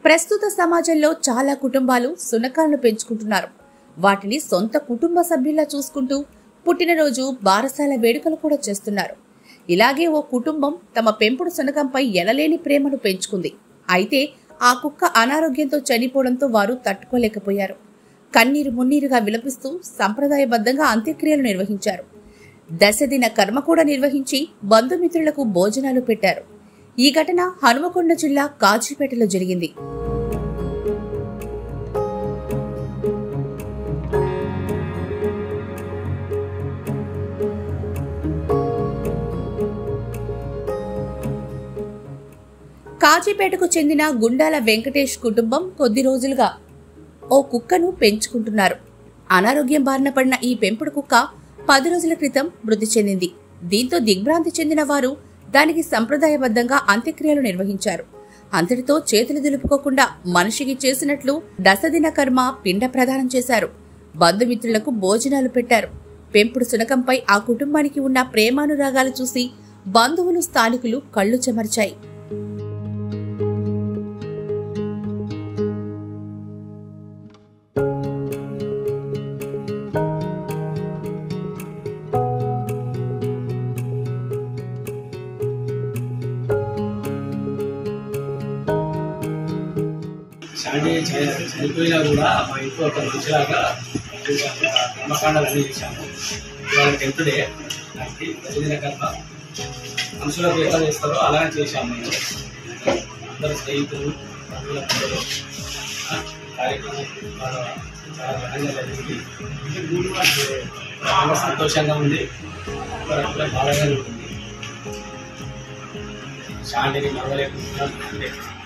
ప్రస్తుత సమాజంలో చాలా కుటుంబాలు సునకాలను పెంచుకుంటున్నారు వాటిని సొంత కుటుంబ సభ్యుల్లా చూసుకుంటూ పుట్టినరోజు బారసాల వేడుకలు కూడా చేస్తున్నారు ఇలాగే ఓ కుటుంబం తమ పెంపుడు సునకంపై ఎనలేని ప్రేమను పెంచుకుంది అయితే ఆ కుక్క అనారోగ్యంతో చనిపోవడంతో వారు తట్టుకోలేకపోయారు కన్నీరు మున్నీరుగా విలపిస్తూ సంప్రదాయబద్ధంగా అంత్యక్రియలు నిర్వహించారు దశదిన కర్మ కూడా నిర్వహించి బంధుమిత్రులకు భోజనాలు పెట్టారు ఈ ఘటన హనుమకొండ జిల్లా కాజీపేటలో జరిగింది కాజీపేటకు చెందిన గుండాల వెంకటేష్ కుటుంబం కొద్ది రోజులుగా ఓ కుక్కను పెంచుకుంటున్నారు అనారోగ్యం బారిన పడిన ఈ పెంపుడు కుక్క పది రోజుల క్రితం మృతి చెందింది దీంతో దిగ్భ్రాంతి చెందిన వారు దానికి సంప్రదాయబద్ధంగా అంత్యక్రియలు నిర్వహించారు అంతటితో చేతులు దులుపుకోకుండా మనిషికి చేసినట్లు దశదిన కర్మ పిండ ప్రదానం చేశారు బంధుమిత్రులకు భోజనాలు పెట్టారు పెంపుడు సునకంపై ఆ కుటుంబానికి ఉన్న ప్రేమానురాగాలు చూసి బంధువులు స్థానికులు కళ్ళు చెమర్చాయి శాంతి చని- చనిపోయినా కూడా మా ఇంట్లో ఒక మనిషిలాగా కర్మకాండాలు అన్నీ చేశాము ఇవాళ టెన్త్ డే దానికి ప్రతిదిన కర్మ మనుషులకు ఎట్లా చేస్తారో అలానే చేశాము మేము అందరు స్నేహితులు బంధువులందరూ, ఆ, కార్యక్రమం చాలా చాలా ఘనంగా జరిగింది చాలా సంతోషంగా ఉంది అందరం కూడా బాధగానే ఉంది శాంతిని మరవలేకుండా అంటే